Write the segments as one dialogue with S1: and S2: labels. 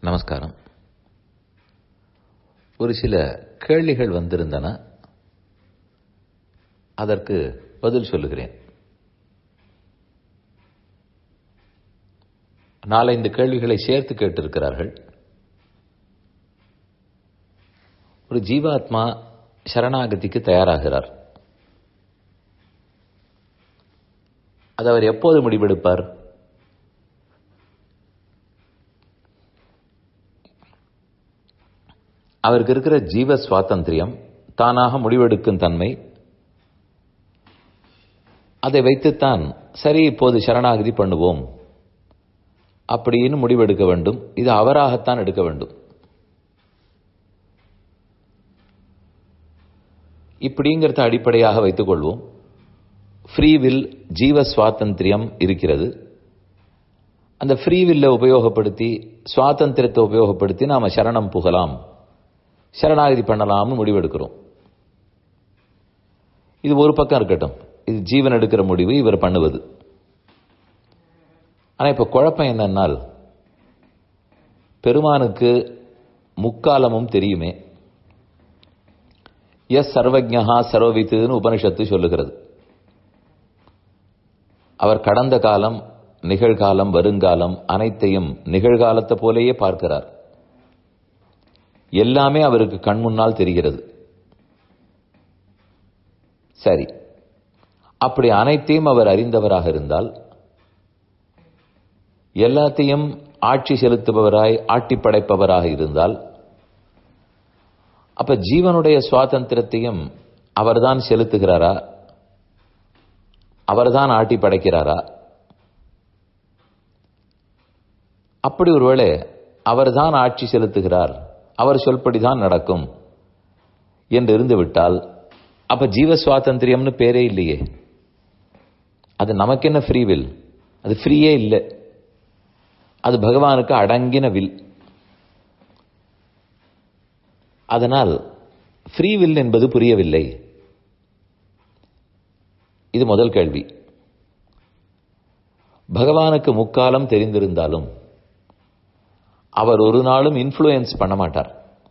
S1: நமஸ்காரம் ஒரு சில கேள்விகள் வந்திருந்தன அதற்கு பதில் சொல்லுகிறேன் நாலைந்து கேள்விகளை சேர்த்து கேட்டிருக்கிறார்கள் ஒரு ஜீவாத்மா சரணாகதிக்கு தயாராகிறார் அது அவர் எப்போது முடிவெடுப்பார் அவருக்கு இருக்கிற ஜீவ சுவாதந்திரியம் தானாக முடிவெடுக்கும் தன்மை அதை வைத்துத்தான் சரி இப்போது சரணாகதி பண்ணுவோம் அப்படின்னு முடிவெடுக்க வேண்டும் இது அவராகத்தான் எடுக்க வேண்டும் இப்படிங்கிறத அடிப்படையாக வைத்துக் கொள்வோம் ஃப்ரீ வில் ஜீவ சுவாதந்திரியம் இருக்கிறது அந்த ஃப்ரீ வில்லை உபயோகப்படுத்தி சுவாதந்திரத்தை உபயோகப்படுத்தி நாம சரணம் புகலாம் சரணாகதி பண்ணலாம்னு முடிவெடுக்கிறோம் இது ஒரு பக்கம் இருக்கட்டும் இது ஜீவன் எடுக்கிற முடிவு இவர் பண்ணுவது ஆனா இப்ப குழப்பம் என்னன்னால் பெருமானுக்கு முக்காலமும் தெரியுமே எஸ் சர்வஜா சர்வவித்துன்னு உபனிஷத்து சொல்லுகிறது அவர் கடந்த காலம் நிகழ்காலம் வருங்காலம் அனைத்தையும் நிகழ்காலத்தை போலேயே பார்க்கிறார் எல்லாமே அவருக்கு கண் முன்னால் தெரிகிறது சரி அப்படி அனைத்தையும் அவர் அறிந்தவராக இருந்தால் எல்லாத்தையும் ஆட்சி செலுத்துபவராய் ஆட்டி படைப்பவராக இருந்தால் அப்ப ஜீவனுடைய சுவாதந்திரத்தையும் அவர்தான் செலுத்துகிறாரா அவர்தான் ஆட்டி படைக்கிறாரா அப்படி ஒருவேளை அவர்தான் ஆட்சி செலுத்துகிறார் அவர் சொல்படிதான் நடக்கும் என்று இருந்துவிட்டால் அப்ப ஜீவ சுவாதந்திரியம்னு பேரே இல்லையே அது நமக்கு என்ன ஃப்ரீ வில் அது ஃப்ரீயே இல்லை அது பகவானுக்கு அடங்கின வில் அதனால் ஃப்ரீ வில் என்பது புரியவில்லை இது முதல் கேள்வி பகவானுக்கு முக்காலம் தெரிந்திருந்தாலும் அவர் ஒரு நாளும் இன்ஃப்ளூயன்ஸ் பண்ண மாட்டார்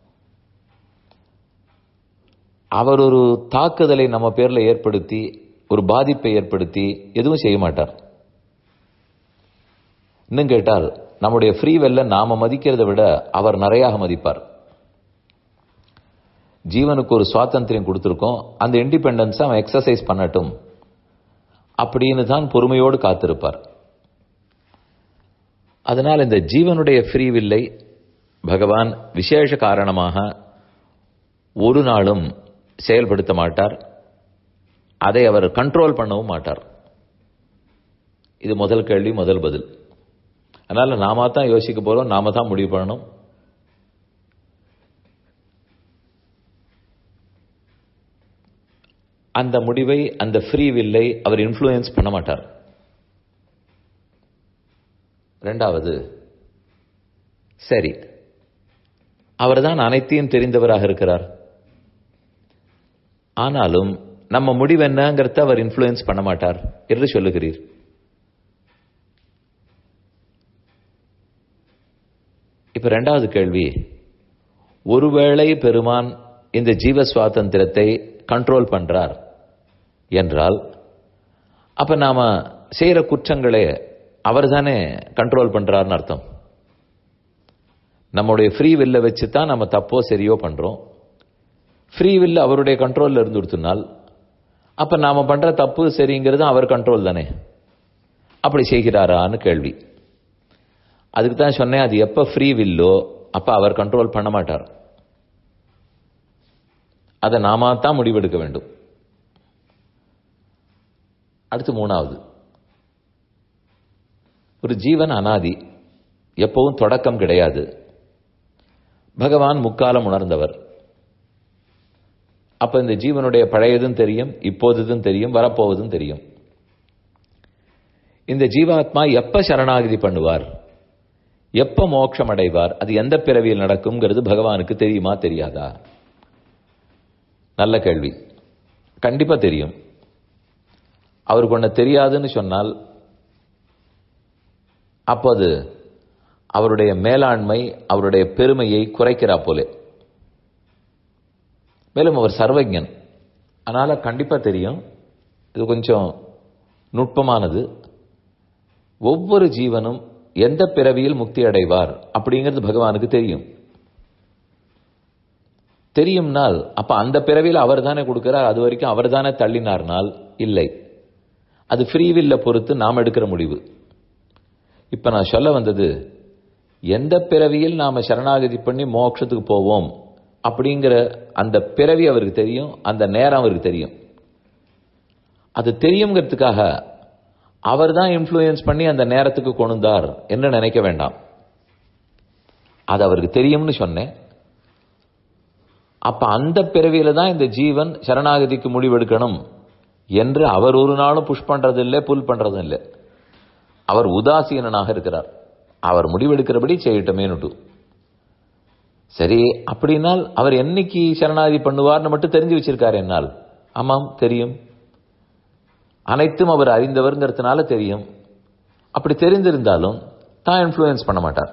S1: அவர் ஒரு தாக்குதலை நம்ம பேர்ல ஏற்படுத்தி ஒரு பாதிப்பை ஏற்படுத்தி எதுவும் செய்ய மாட்டார் இன்னும் கேட்டால் நம்முடைய ஃப்ரீ வெல்ல நாம மதிக்கிறதை விட அவர் நிறையாக மதிப்பார் ஜீவனுக்கு ஒரு சுவாதந்திரம் கொடுத்துருக்கோம் அந்த இண்டிபெண்டன்ஸ் அவன் எக்ஸசைஸ் பண்ணட்டும் அப்படின்னு தான் பொறுமையோடு காத்திருப்பார் அதனால் இந்த ஜீவனுடைய ஃப்ரீ வில்லை பகவான் விசேஷ காரணமாக ஒரு நாளும் செயல்படுத்த மாட்டார் அதை அவர் கண்ட்ரோல் பண்ணவும் மாட்டார் இது முதல் கேள்வி முதல் பதில் அதனால நாம தான் யோசிக்க போறோம் நாம தான் முடிவு பண்ணணும் அந்த முடிவை அந்த ஃப்ரீ வில்லை அவர் இன்ஃப்ளூயன்ஸ் பண்ண மாட்டார் ரெண்டாவது சரி அவர்தான் அனைத்தையும் தெரிந்தவராக இருக்கிறார் ஆனாலும் நம்ம முடிவு என்னங்கிறத அவர் இன்ஃப்ளூயன்ஸ் பண்ண மாட்டார் என்று சொல்லுகிறீர் இப்ப ரெண்டாவது கேள்வி ஒருவேளை பெருமான் இந்த ஜீவ சுவாதந்திரத்தை கண்ட்ரோல் பண்றார் என்றால் அப்ப நாம செய்யற குற்றங்களை அவர் தானே கண்ட்ரோல் பண்றாருன்னு அர்த்தம் நம்முடைய ஃப்ரீ வில்ல வச்சு தான் நம்ம தப்போ சரியோ பண்றோம் ஃப்ரீ வில் அவருடைய கண்ட்ரோல்ல இருந்து கொடுத்தனால் அப்ப நாம பண்ற தப்பு சரிங்கிறது அவர் கண்ட்ரோல் தானே அப்படி செய்கிறாரான்னு கேள்வி அதுக்கு தான் சொன்னேன் அது எப்ப ஃப்ரீ வில்லோ அப்ப அவர் கண்ட்ரோல் பண்ண மாட்டார் அதை நாம தான் முடிவெடுக்க வேண்டும் அடுத்து மூணாவது ஒரு ஜீவன் அனாதி எப்பவும் தொடக்கம் கிடையாது பகவான் முக்காலம் உணர்ந்தவர் அப்ப இந்த ஜீவனுடைய பழையதும் தெரியும் இப்போதும் தெரியும் வரப்போவதும் தெரியும் இந்த ஜீவாத்மா எப்ப சரணாகதி பண்ணுவார் எப்ப மோட்சம் அடைவார் அது எந்த பிறவியில் நடக்கும்ங்கிறது பகவானுக்கு தெரியுமா தெரியாதா நல்ல கேள்வி கண்டிப்பா தெரியும் அவருக்கு ஒன்று தெரியாதுன்னு சொன்னால் அப்போது அவருடைய மேலாண்மை அவருடைய பெருமையை குறைக்கிறா போலே மேலும் அவர் சர்வஜன் அதனால கண்டிப்பா தெரியும் இது கொஞ்சம் நுட்பமானது ஒவ்வொரு ஜீவனும் எந்த பிறவியில் முக்தி அடைவார் அப்படிங்கிறது பகவானுக்கு தெரியும் தெரியும்னால் அப்ப அந்த பிறவியில் அவர் தானே கொடுக்கிறார் அது வரைக்கும் அவர் தானே தள்ளினார்னால் இல்லை அது ஃப்ரீவில்ல பொறுத்து நாம் எடுக்கிற முடிவு இப்ப நான் சொல்ல வந்தது எந்த பிறவியில் நாம சரணாகதி பண்ணி மோட்சத்துக்கு போவோம் அப்படிங்கிற அந்த பிறவி அவருக்கு தெரியும் அந்த நேரம் அவருக்கு தெரியும் அது தெரியுங்கிறதுக்காக அவர் தான் இன்ஃப்ளூயன்ஸ் பண்ணி அந்த நேரத்துக்கு கொண்டார் என்று நினைக்க வேண்டாம் அது அவருக்கு தெரியும்னு சொன்னேன் அப்ப அந்த பிறவியில தான் இந்த ஜீவன் சரணாகதிக்கு முடிவெடுக்கணும் என்று அவர் ஒரு நாளும் புஷ் பண்றது இல்லை புல் பண்றதும் இல்லை அவர் உதாசீனனாக இருக்கிறார் அவர் முடிவெடுக்கிறபடி செய்யட்டுமேனுட்டு சரி அப்படின்னால் அவர் என்னைக்கு சரணாகதி பண்ணுவார்னு மட்டும் தெரிஞ்சு வச்சிருக்காரு என்னால் ஆமாம் தெரியும் அனைத்தும் அவர் அறிந்தவர்ங்கிறதுனால தெரியும் அப்படி தெரிந்திருந்தாலும் தான் இன்ஃப்ளூயன்ஸ் பண்ண மாட்டார்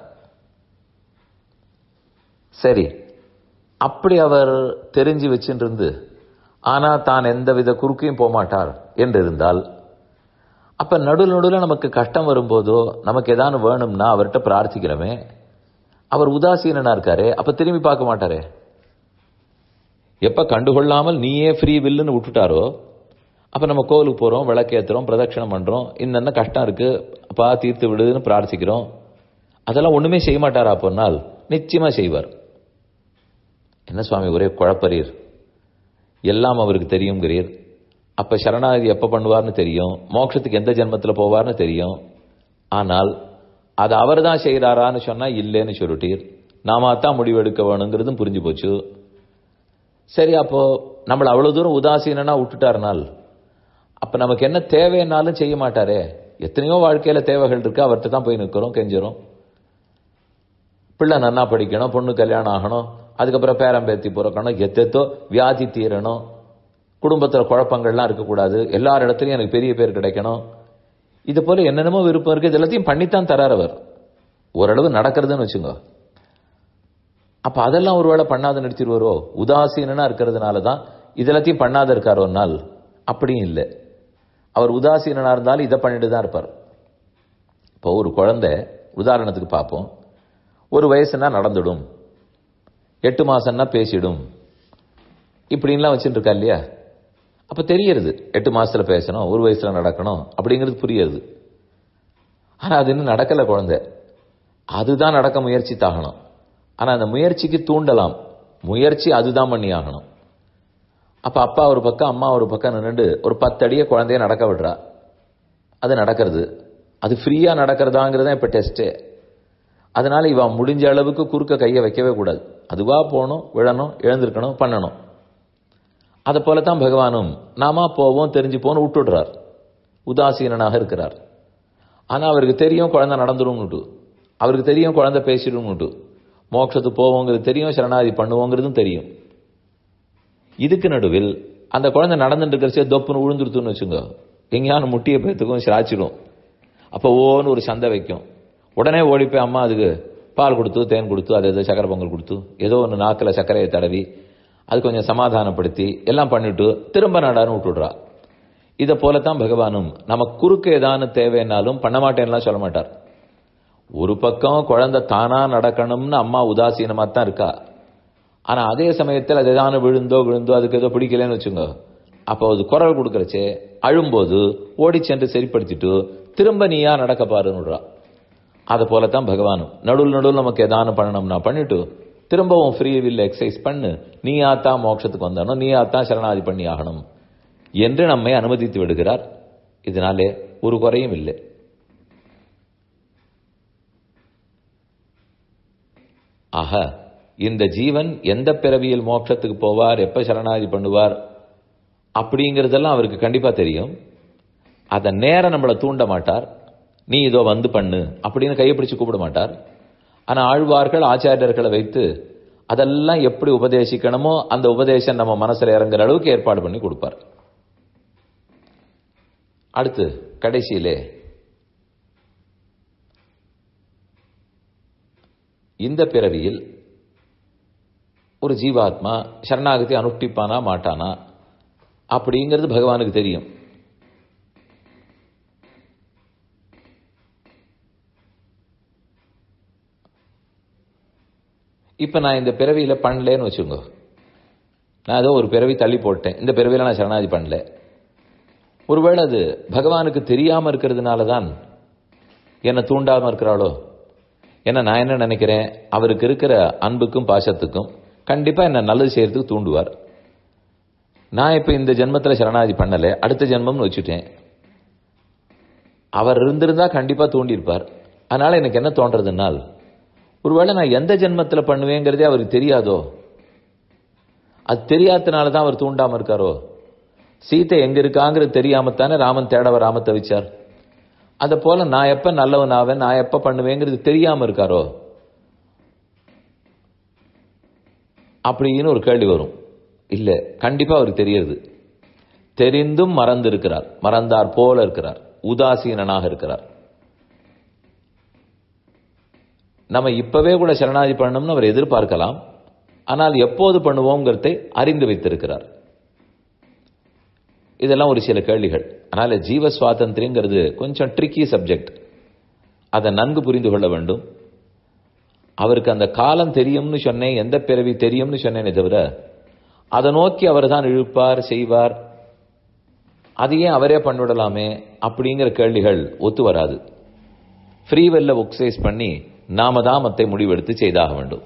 S1: சரி அப்படி அவர் தெரிஞ்சு வச்சுட்டு ஆனா தான் எந்தவித குறுக்கையும் போக மாட்டார் என்று இருந்தால் அப்ப நடு நடுவில் நமக்கு கஷ்டம் வரும்போதோ நமக்கு ஏதாவது வேணும்னா அவர்கிட்ட பிரார்த்திக்கிறோமே அவர் உதாசீனனா இருக்காரே அப்ப திரும்பி பார்க்க மாட்டாரே எப்ப கண்டுகொள்ளாமல் நீயே ஃப்ரீ வில்லுன்னு விட்டுட்டாரோ அப்ப நம்ம கோவிலுக்கு போறோம் விளக்கேத்துறோம் பிரதட்சணம் பண்றோம் இன்னென்ன கஷ்டம் இருக்கு அப்பா தீர்த்து விடுதுன்னு பிரார்த்திக்கிறோம் அதெல்லாம் ஒண்ணுமே செய்ய மாட்டாரா அப்போனால் நிச்சயமா செய்வார் என்ன சுவாமி ஒரே குழப்பறீர் எல்லாம் அவருக்கு தெரியுங்கிறீர் அப்ப சரணாகதி எப்ப பண்ணுவார்னு தெரியும் மோட்சத்துக்கு எந்த ஜென்மத்தில் போவார்னு தெரியும் ஆனால் அது அவர் தான் செய்கிறாரான்னு சொன்னா இல்லைன்னு சொல்லிட்டீர் நாம தான் முடிவெடுக்க வேணுங்கிறதும் புரிஞ்சு போச்சு சரி அப்போ நம்மளை அவ்வளவு தூரம் உதாசீனா விட்டுட்டாருனால் அப்ப நமக்கு என்ன தேவைன்னாலும் செய்ய மாட்டாரே எத்தனையோ வாழ்க்கையில தேவைகள் இருக்கு அவர்கிட்ட தான் போய் நிற்கிறோம் கெஞ்சிரும் பிள்ளை நன்னா படிக்கணும் பொண்ணு கல்யாணம் ஆகணும் அதுக்கப்புறம் பேரம்பேத்தி பிறக்கணும் எத்தெத்தோ வியாதி தீரணும் குடும்பத்தில் குழப்பங்கள்லாம் இருக்கக்கூடாது எல்லார் இடத்துலையும் எனக்கு பெரிய பேர் கிடைக்கணும் இது போல என்னென்னமோ விருப்பம் இருக்கு இது எல்லாத்தையும் பண்ணித்தான் தரார் அவர் ஓரளவு நடக்கிறதுன்னு வச்சுங்க அப்ப அதெல்லாம் ஒருவேளை பண்ணாத நிறுத்திடுவாரோ உதாசீனா இருக்கிறதுனால தான் இதெல்லாத்தையும் பண்ணாத இருக்கார் ஒரு நாள் அப்படியும் இல்லை அவர் உதாசீனா இருந்தாலும் இதை பண்ணிட்டு தான் இருப்பார் இப்போ ஒரு குழந்தை உதாரணத்துக்கு பார்ப்போம் ஒரு வயசுனா நடந்துடும் எட்டு மாசம்னா பேசிடும் இப்படின்லாம் வச்சுட்டு இருக்கா இல்லையா அப்ப தெரியறது எட்டு மாசத்துல பேசணும் ஒரு வயசுல நடக்கணும் அப்படிங்கிறது புரியுது ஆனா அது இன்னும் நடக்கல குழந்தை அதுதான் நடக்க முயற்சி தாகணும் ஆனா அந்த முயற்சிக்கு தூண்டலாம் முயற்சி அதுதான் பண்ணி ஆகணும் அப்ப அப்பா ஒரு பக்கம் அம்மா ஒரு பக்கம் நின்று ஒரு பத்து அடியை குழந்தைய நடக்க விடுறா அது நடக்கிறது அது ஃப்ரீயா நடக்கிறதாங்கிறது இப்ப டெஸ்டே அதனால இவன் முடிஞ்ச அளவுக்கு குறுக்க கையை வைக்கவே கூடாது அதுவா போகணும் விழணும் எழுந்திருக்கணும் பண்ணணும் அதை போலத்தான் பகவானும் நாம போவோம் தெரிஞ்சு போன்னு விட்டுடுறார் உதாசீனனாக இருக்கிறார் ஆனா அவருக்கு தெரியும் குழந்தை நடந்துரும்னுட்டு அவருக்கு தெரியும் குழந்தை பேசிடும்னுட்டு மோட்சத்துக்கு போவோங்கிறது தெரியும் சரணாதி பண்ணுவோங்கிறதும் தெரியும் இதுக்கு நடுவில் அந்த குழந்தை நடந்துட்டு இருக்கிறச்சே தொப்புன்னு விழுந்துருத்துன்னு வச்சுங்க எங்கேயான முட்டியை பேத்துக்கும் சிராச்சிடும் அப்போ ஓன்னு ஒரு சந்தை வைக்கும் உடனே ஓடி போய் அம்மா அதுக்கு பால் கொடுத்து தேன் கொடுத்து அது ஏதோ சக்கரை பொங்கல் கொடுத்து ஏதோ ஒன்று நாக்கில் சர்க்கரையை தடவி அது கொஞ்சம் சமாதானப்படுத்தி எல்லாம் பண்ணிட்டு திரும்ப நடான்னு விட்டுடுறா இதை போலத்தான் பகவானும் நம்ம குறுக்க ஏதானு தேவைன்னாலும் பண்ண மாட்டேன்லாம் சொல்ல மாட்டார் ஒரு பக்கம் குழந்தை தானா நடக்கணும்னு அம்மா உதாசீனமா தான் இருக்கா ஆனா அதே சமயத்தில் அது ஏதான விழுந்தோ விழுந்தோ அதுக்கு ஏதோ பிடிக்கலன்னு வச்சுங்க அப்போ அது குரல் கொடுக்கறச்சே அழும்போது ஓடி சென்று சரிப்படுத்திட்டு திரும்ப நீயா நடக்க பாருன்னுடுறா அதை போலத்தான் பகவானும் நடுவில் நடுவில் நமக்கு ஏதானு பண்ணணும்னா பண்ணிட்டு திரும்பவும் ஃப்ரீ வில் எக்ஸசைஸ் பண்ணு நீ ஆத்தான் மோட்சத்துக்கு வந்தானோ நீ ஆத்தான் சரணாதி பண்ணி ஆகணும் என்று நம்மை அனுமதித்து விடுகிறார் இதனாலே ஒரு குறையும் இல்லை ஆக இந்த ஜீவன் எந்த பிறவியில் மோட்சத்துக்கு போவார் எப்ப சரணாதி பண்ணுவார் அப்படிங்கிறதெல்லாம் அவருக்கு கண்டிப்பா தெரியும் அதை நேரம் நம்மளை தூண்ட மாட்டார் நீ இதோ வந்து பண்ணு அப்படின்னு கையை பிடிச்சு கூப்பிட மாட்டார் ஆனா ஆழ்வார்கள் ஆச்சாரியர்களை வைத்து அதெல்லாம் எப்படி உபதேசிக்கணுமோ அந்த உபதேசம் நம்ம மனசுல இறங்குற அளவுக்கு ஏற்பாடு பண்ணி கொடுப்பார் அடுத்து கடைசியிலே இந்த பிறவியில் ஒரு ஜீவாத்மா சரணாகதி அனுஷ்டிப்பானா மாட்டானா அப்படிங்கிறது பகவானுக்கு தெரியும் இப்ப நான் இந்த பிறவியில பண்ணலன்னு வச்சுக்கோங்க நான் ஏதோ ஒரு பிறவி தள்ளி போட்டேன் இந்த பிறவியில நான் சரணாதி பண்ணல ஒருவேளை அது பகவானுக்கு தெரியாம இருக்கிறதுனால தான் என்னை தூண்டாம இருக்கிறாளோ ஏன்னா நான் என்ன நினைக்கிறேன் அவருக்கு இருக்கிற அன்புக்கும் பாசத்துக்கும் கண்டிப்பா என்ன நல்லது செய்யறதுக்கு தூண்டுவார் நான் இப்ப இந்த ஜென்மத்துல சரணாதி பண்ணல அடுத்த ஜென்மம்னு வச்சுட்டேன் அவர் இருந்திருந்தா கண்டிப்பா தூண்டியிருப்பார் அதனால எனக்கு என்ன தோன்றதுனால் ஒருவேளை நான் எந்த ஜென்மத்துல பண்ணுவேங்கிறதே அவருக்கு தெரியாதோ அது தெரியாதனால தான் அவர் தூண்டாம இருக்காரோ சீத்தை எங்க இருக்காங்கிறது தெரியாமத்தானே ராமன் தேடவ ராமத்தை வச்சார் அத போல நான் எப்ப நல்லவன் ஆவேன் நான் எப்ப பண்ணுவேங்கிறது தெரியாம இருக்காரோ அப்படின்னு ஒரு கேள்வி வரும் இல்ல கண்டிப்பா அவருக்கு தெரியுது தெரிந்தும் மறந்து இருக்கிறார் மறந்தார் போல இருக்கிறார் உதாசீனனாக இருக்கிறார் நம்ம இப்பவே கூட சரணாதி பண்ணணும்னு அவர் எதிர்பார்க்கலாம் ஆனால் எப்போது பண்ணுவோங்கிறதை அறிந்து வைத்திருக்கிறார் இதெல்லாம் ஒரு சில கேள்விகள் அதனால ஜீவ சுவாதந்திரங்கிறது கொஞ்சம் ட்ரிக்கி சப்ஜெக்ட் அதை நன்கு புரிந்து கொள்ள வேண்டும் அவருக்கு அந்த காலம் தெரியும்னு சொன்னேன் எந்த பிறவி தெரியும்னு சொன்னேனே தவிர அதை நோக்கி அவர் தான் இழுப்பார் செய்வார் அதையே அவரே பண்ணிவிடலாமே அப்படிங்கிற கேள்விகள் ஒத்து வராது ஃப்ரீவெல்ல ஒக்சைஸ் பண்ணி நாம தான் மத்தை முடிவெடுத்து செய்தாக வேண்டும்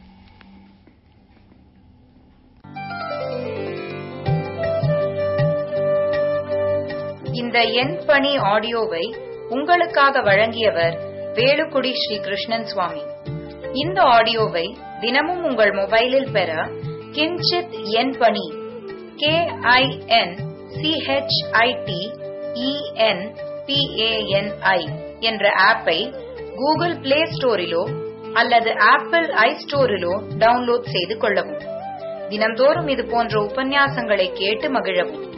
S2: இந்த எண் பணி ஆடியோவை உங்களுக்காக வழங்கியவர் வேலுக்குடி ஸ்ரீ கிருஷ்ணன் சுவாமி இந்த ஆடியோவை தினமும் உங்கள் மொபைலில் பெற கிஞ்சித் எண் பணி கே ஐ என் சிஹெச்ஐடி இஎன் பிஏஎன்ஐ என்ற ஆப்பை கூகுள் பிளே ஸ்டோரிலோ அல்லது ஆப்பிள் ஐ ஸ்டோரிலோ டவுன்லோட் செய்து கொள்ளவும் தினம்தோறும் இது போன்ற உபன்யாசங்களை கேட்டு மகிழவும்